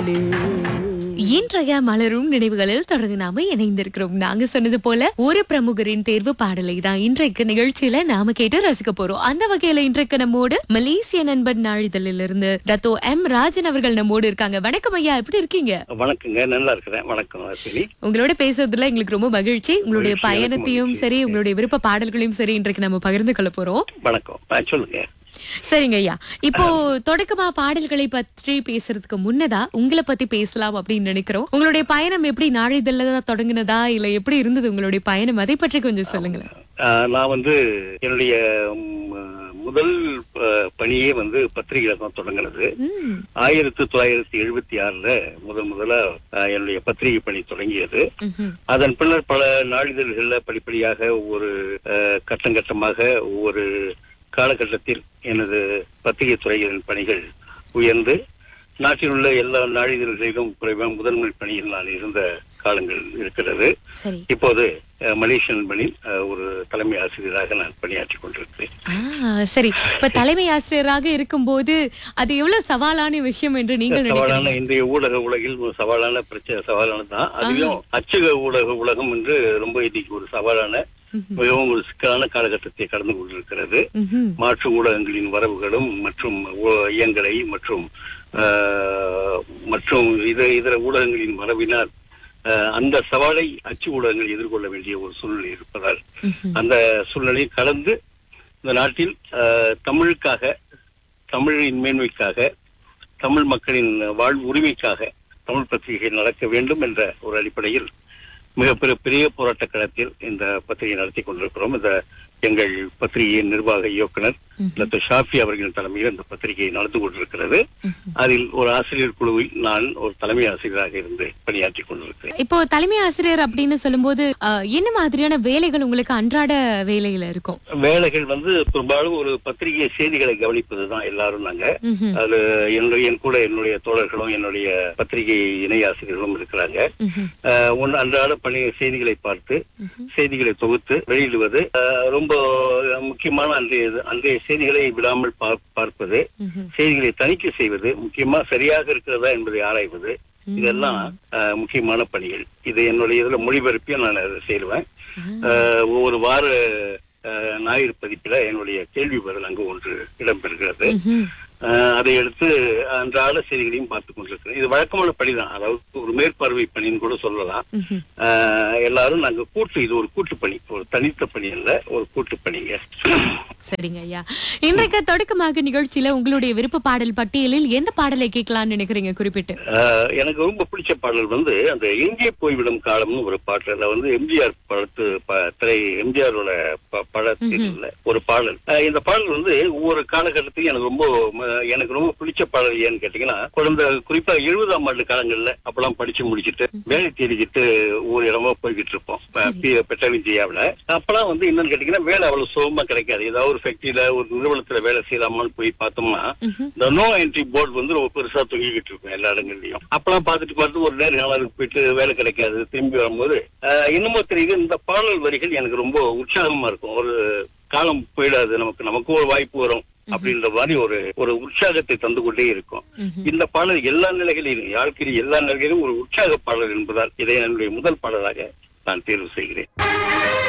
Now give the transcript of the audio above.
நானே இன்றைய மலரும் நினைவுகளில் தொடர்ந்து நாம இணைந்திருக்கிறோம் நாங்க சொன்னது போல ஒரு பிரமுகரின் தேர்வு பாடலை தான் இன்றைக்கு நிகழ்ச்சியில நாம கேட்டு ரசிக்க போறோம் அந்த வகையில இன்றைக்கு நம்மோடு மலேசிய நண்பன் நாளிதழில் இருந்து டத்தோ எம் ராஜன் அவர்கள் நம்மோடு இருக்காங்க வணக்கம் ஐயா எப்படி இருக்கீங்க வணக்கங்க நல்லா இருக்கிறேன் வணக்கம் அஸ்வினி உங்களோட பேசுறதுல எங்களுக்கு ரொம்ப மகிழ்ச்சி உங்களுடைய மகிழ்ச்சி, எனக்கு பயணத்தையும் மகிழ்ச்சி. சரி உங்களுடைய விருப்ப பாடல்களையும் சரி இன்றைக்கு நம்ம பகிர்ந்து கொள்ள போறோம் வணக்கம் ஆ, சொல்லுங்க சரிங்க ஐயா இப்போ தொடக்கமா பாடல்களை பற்றி பேசுறதுக்கு முன்னதா உங்களை பத்தி பேசலாம் அப்படின்னு நினைக்கிறோம் உங்களுடைய பயணம் எப்படி நாளிதழ்ல தான் தொடங்குனதா இல்ல எப்படி இருந்தது உங்களுடைய பயணம் அதை பற்றி கொஞ்சம் சொல்லுங்களேன் ஆ, நான் வந்து என்னுடைய ம், முதல் ஆ, பணியே வந்து பத்திரிகையில தான் தொடங்கினது ம், ஆயிரத்தி தொள்ளாயிரத்தி எழுபத்தி ஆறுல முதல் முதல்ல ஆ, என்னுடைய பத்திரிகை பணி தொடங்கியது ம்ஹும். அதன் பின்னர் பல நாளிதழ்கள்ல படிப்படியாக ஒவ்வொரு ஆ, கட்டம் கட்டமாக ஒவ்வொரு காலகட்டத்தில் எனது பத்திரிகை துறைகளின் பணிகள் உயர்ந்து நாட்டில் உள்ள எல்லா நாளிதழ்களிலும் குறைவாக முதன்மை பணியில் நான் இருந்த காலங்கள் இருக்கிறது சரி இப்போது அஹ், மலேசியன் பணியில் அஹ், ஒரு தலைமை ஆசிரியராக நான் பணியாற்றிக் கொண்டிருக்கிறேன் ஆ சரி இப்ப தலைமை ஆசிரியராக இருக்கும்போது அது எவ்வளவு சவாலான விஷயம் என்று நீங்கள் சவாலான நினைக்கிறீங்க இன்றைய ஊடக உலகில் ஒரு சவாலான பிரச்சனை சவாலானது தான் அதிலும் அச்சக ஊடக உலகம் என்று ரொம்ப இன்னைக்கு ஒரு சவாலான ம்ஹும். மிகவும் ஒரு சிக்கலான காலகட்டத்தை கடந்து கொண்டிருக்கிறது ம்ஹும். மாற்று ஊடகங்களின் வரவுகளும் மற்றும் ஊ- இயங்கலை மற்றும் ஆஹ், மற்றும் இதர இதர ஊடகங்களின் வரவினால் ஆஹ், அந்த சவாலை அச்சு ஊடகங்கள் எதிர்கொள்ள வேண்டிய ஒரு சூழ்நிலை இருப்பதால் ம்ஹும். அந்த சூழ்நிலையை கடந்து இந்த நாட்டில் ஆஹ், தமிழுக்காக தமிழின் மேன்மைக்காக தமிழ் மக்களின் வாழ்வு உரிமைக்காக தமிழ் பத்திரிகை நடக்க வேண்டும் என்ற ஒரு அடிப்படையில் மிகப்பெரிய பெரிய போராட்ட களத்தில் இந்த பத்திரிகை நடத்தி கொண்டிருக்கிறோம் இந்த எங்கள் பத்திரிகையின் நிர்வாக இயக்குனர் ம்ஹும். டாக்டர் ஷாஃபி அவர்களின் தலைமையில் இந்த பத்திரிகை நடந்து கொண்டிருக்கிறது ம்ஹும். அதில் ஒரு ஆசிரியர் குழுவில் நான் ஒரு தலைமை ஆசிரியராக இருந்து பணியாற்றிக் கொண்டிருக்கிறேன் இப்போ தலைமை ஆசிரியர் அப்படின்னு சொல்லும்போது ஆ, என்ன மாதிரியான வேலைகள் உங்களுக்கு அன்றாட வேலையில இருக்கும் வேலைகள் வந்து பெரும்பாலும் ஒரு பத்திரிகை செய்திகளை கவனிப்பதுதான் எல்லாரும் நாங்க ம்ஹும். அது என்னுடைய என் கூட என்னுடைய தோழர்களும் என்னுடைய பத்திரிகை இணை ஆசிரியர்களும் இருக்கிறாங்க ம்ஹும். ஆஹ் ஒன்று அன்றாட பணி செய்திகளை பார்த்து ம்ஹும். செய்திகளை தொகுத்து வெளியிடுவது ஆஹ் ரொம்ப முக்கியமான அன்றைய அன்றைய செய்திகளை விடாமல் பார்- பார்ப்பது ம்ஹும். செய்திகளை தணிக்கை செய்வது முக்கியமா சரியாக இருக்கிறதா என்பதை ஆராய்வது இதெல்லாம் ஆஹ், முக்கியமான பணிகள் இது என்னுடைய இதுல மொழிபெயர்ப்பையும் நான் அதை செய்வேன் ஆஹ், ஒவ்வொரு வார ஆஹ், ஞாயிறு பதிப்பில என்னுடைய கேள்வி பதில் அங்கு ஒன்று இடம்பெறுகிறது ம்ஹும். ஆஹ், அதை எடுத்து அன்றாட செய்திகளையும் பார்த்துக் கொண்டிருக்கிறேன் இது வழக்கமான பணிதான் அதாவது ஒரு மேற்பார்வை பணின்னு கூட சொல்லலாம் ம்ஹும். ஆஹ், எல்லாரும் நாங்க கூட்டு இது ஒரு கூட்டு பணி ஒரு தனித்த பணி அல்ல ஒரு கூட்டு பணிங்க சரிங்க ஐயா இன்றைக்கு தொடக்கமாக நிகழ்ச்சியில உங்களுடைய விருப்ப பாடல் பட்டியலில் எந்த பாடலை கேட்கலாம்னு நினைக்கிறீங்க குறிப்பிட்டு ஆஹ், எனக்கு ரொம்ப பிடிச்ச பாடல் வந்து அந்த எங்கே போய்விடும் காலம்னு ஒரு பாட்டு அதுல வந்து எம்ஜிஆர் படத்து ப- திரை எம்ஜிஆரோட ப- படத்தில் உள்ள ஒரு பாடல் ஆஹ், இந்த பாடல் வந்து ஒவ்வொரு காலகட்டத்திலும் எனக்கு ரொம்ப ம- எனக்கு ரொம்ப பிடிச்ச பாடல் ஏன்னு கேட்டீங்கன்னா குழந்தை குறிப்பா எழுபதாம் ஆண்டு காலங்கள்ல அப்பெல்லாம் படிச்சு முடிச்சிட்டு வேலை தேடிக்கிட்டு ஒவ்வொரு இடமா போய்கிட்டு இருப்போம் பெட்டவிஜயாவில அப்பெல்லாம் வந்து என்னன்னு கேட்டீங்கன்னா வேலை அவ்வளவு சுலபமா கிடைக்காது ஏதாவது ஒரு ஃபேக்டரியில ஒரு நிறுவனத்துல வேலை செய்யலாமான்னு போய் பார்த்தோம்னா ம்ஹும். இந்த நோ என்ட்ரி போர்டு வந்து ரொம்ப பெருசா தொங்கிக்கிட்டு இருக்கும் எல்லா இடங்கள்லயும் அப்பெல்லாம் பார்த்துட்டு பார்த்து ஒரு நேரம் போயிட்டு வேலை கிடைக்காது திரும்பி வரும்போது ஆஹ், இன்னமும் தெரியுது இந்த பாடல் வரிகள் எனக்கு ரொம்ப உற்சாகமா இருக்கும் ஒரு காலம் போயிடாது நமக்கு நமக்கும் ஒரு வாய்ப்பு வரும் அப்படின்ற மாதிரி ஒரு ஒரு உற்சாகத்தை தந்து கொண்டே இருக்கும் ம்ஹும். இந்த பாடல் எல்லா நிலைகளிலும் வாழ்க்கையில் எல்லா நிலைகளிலும் ஒரு உற்சாக பாடல் என்பதால் இதை என்னுடைய முதல் பாடலாக நான் தேர்வு செய்கிறேன்